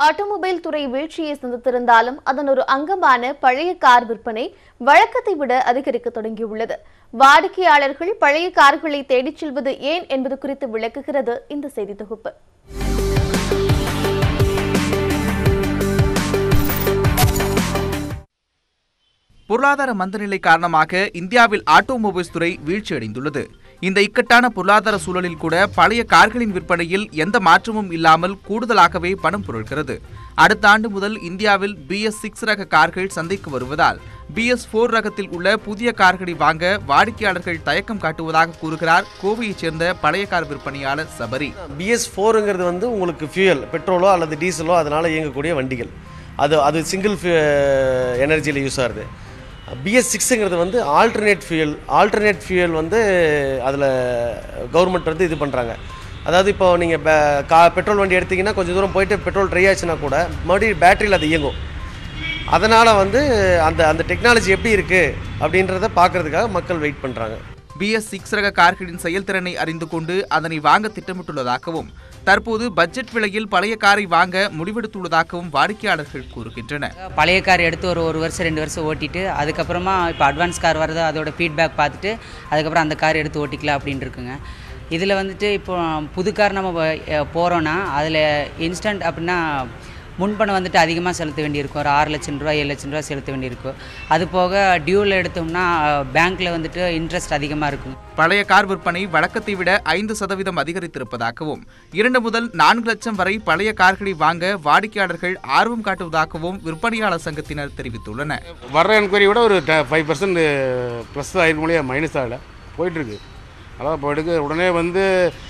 automobile துறை வீழ்ச்சியை சந்தித்திருந்தாலும் அதன் ஒரு அங்கமான பழைய கார் விற்பனை வழக்கத்தை விட அதிகரிக்க தொடங்கியுள்ளது வாடிக்கையாளர்கள் பழைய கார்களை தேடிச் செல்வது ஏன் என்பது குறித்து விளக்குகிறது இந்த செய்தி தொகுப்பு பொருளாதார மந்தநிலை காரணமாக இந்தியாவில் ஆட்டோமொபைல்ஸ் துறை வீழ்ச்சியடைந்துள்ளது இந்த இக்கட்டான பொருளாதார சூழலில் கூட பழைய கார்களின் விற்பனையில் எந்த மாற்றமும் இல்லாமல் கூடுதலாகவே பணம் புரள்கிறது அடுத்த ஆண்டு முதல் இந்தியாவில் பிஎஸ் சிக்ஸ் ரக கார்கள் சந்தைக்கு வருவதால் பிஎஸ் போர் ரகத்தில் உள்ள புதிய கார்களை வாங்க வாடிக்கையாளர்கள் தயக்கம் காட்டுவதாக கூறுகிறார் கோவையைச் சேர்ந்த பழைய கார் விற்பனையாளர் சபரி பிஎஸ் ஃபோருங்கிறது வந்து உங்களுக்கு ஃபியூயல் பெட்ரோலோ அல்லது டீசலோ அதனால் இயங்கக்கூடிய வண்டிகள் அது அது சிங்கிள் எனர்ஜியில் யூஸ் ஆகுது பிஎஸ் சிக்ஸுங்கிறது வந்து ஆல்டர்னேட் ஃபியூயல் ஆல்டர்னேட் ஃபியூயல் வந்து அதில் கவர்மெண்ட் வந்து இது பண்ணுறாங்க அதாவது இப்போ நீங்கள் கா பெட்ரோல் வண்டி எடுத்தீங்கன்னா கொஞ்சம் தூரம் போயிட்டு பெட்ரோல் ட்ரை ஆச்சுன்னா கூட மறுபடியும் பேட்டரியில் அது இயங்கும் அதனால் வந்து அந்த அந்த டெக்னாலஜி எப்படி இருக்குது அப்படின்றத பார்க்கறதுக்காக மக்கள் வெயிட் பண்ணுறாங்க பிஎஸ் சிக்ஸ் ரக கார்களின் செயல்திறனை அறிந்து கொண்டு அதனை வாங்க திட்டமிட்டுள்ளதாகவும் தற்போது பட்ஜெட் விலையில் பழைய காரை வாங்க முடிவெடுத்துள்ளதாகவும் வாடிக்கையாளர்கள் கூறுகின்றனர் பழைய கார் எடுத்து ஒரு ஒரு வருஷம் ரெண்டு வருஷம் ஓட்டிட்டு அதுக்கப்புறமா இப்போ அட்வான்ஸ் கார் வருது அதோட ஃபீட்பேக் பார்த்துட்டு அதுக்கப்புறம் அந்த கார் எடுத்து ஓட்டிக்கலாம் அப்படின்னு இருக்குங்க இதில் வந்துட்டு இப்போ புது கார் நம்ம வ- போகிறோன்னா அதில் இன்ஸ்டன்ட் அப்படின்னா முன்பணம் வந்துட்டு அதிகமாக செலுத்த வேண்டியிருக்கும் ஒரு ஆறு லட்சம் ரூபா ஏழு லட்சம் ரூபா செலுத்த வேண்டியிருக்கும் அது போக டியூவில் எடுத்தோம்னா பேங்க்கில் வந்துட்டு இன்ட்ரெஸ்ட் அதிகமாக இருக்கும் பழைய கார் விற்பனை வழக்கத்தை விட ஐந்து சதவீதம் அதிகரித்திருப்பதாகவும் இரண்டு முதல் நான்கு லட்சம் வரை பழைய கார்களை வாங்க வாடிக்கையாளர்கள் ஆர்வம் காட்டுவதாகவும் விற்பனையாளர் சங்கத்தினர் தெரிவித்துள்ளனர் வர்ற என்கொயரி விட ஒரு ஃபைவ் பர்சன்ட் ப்ளஸ் ஆயிரம் மொழியாக மைனஸ் ஆகலை போயிட்டுருக்கு அதான் போயிட்டு உடனே வந்து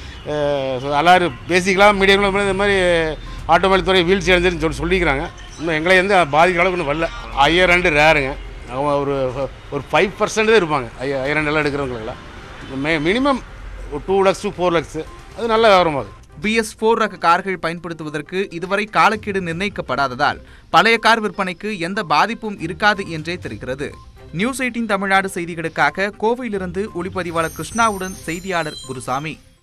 எல்லாரும் பேசிக்கலாம் மீடியம்லாம் இந்த மாதிரி ஆட்டோமொபைல் துறை வீழ்ச்சி அடைஞ்சிருன்னு சொல்லி சொல்லிக்கிறாங்க இன்னும் எங்களை எந்த பாதிக்கிற அளவுக்கு இன்னும் வரல ஐயர் ரெண்டு ரேருங்க அவங்க ஒரு ஒரு ஃபைவ் பர்சன்ட் தான் இருப்பாங்க ஐயா ஐயர் ரெண்டு எல்லாம் எடுக்கிறவங்களெல்லாம் மே மினிமம் ஒரு two lakhs two four lakhs அது நல்ல விவரமாகுது பிஎஸ் போர் ரக கார்கள் பயன்படுத்துவதற்கு இதுவரை காலக்கெடு நிர்ணயிக்கப்படாததால் பழைய கார் விற்பனைக்கு எந்த பாதிப்பும் இருக்காது என்றே தெரிகிறது நியூஸ் எயிட்டின் தமிழ்நாடு செய்திகளுக்காக கோவையிலிருந்து ஒளிப்பதிவாளர் கிருஷ்ணாவுடன் செய்தியாளர் குருசாமி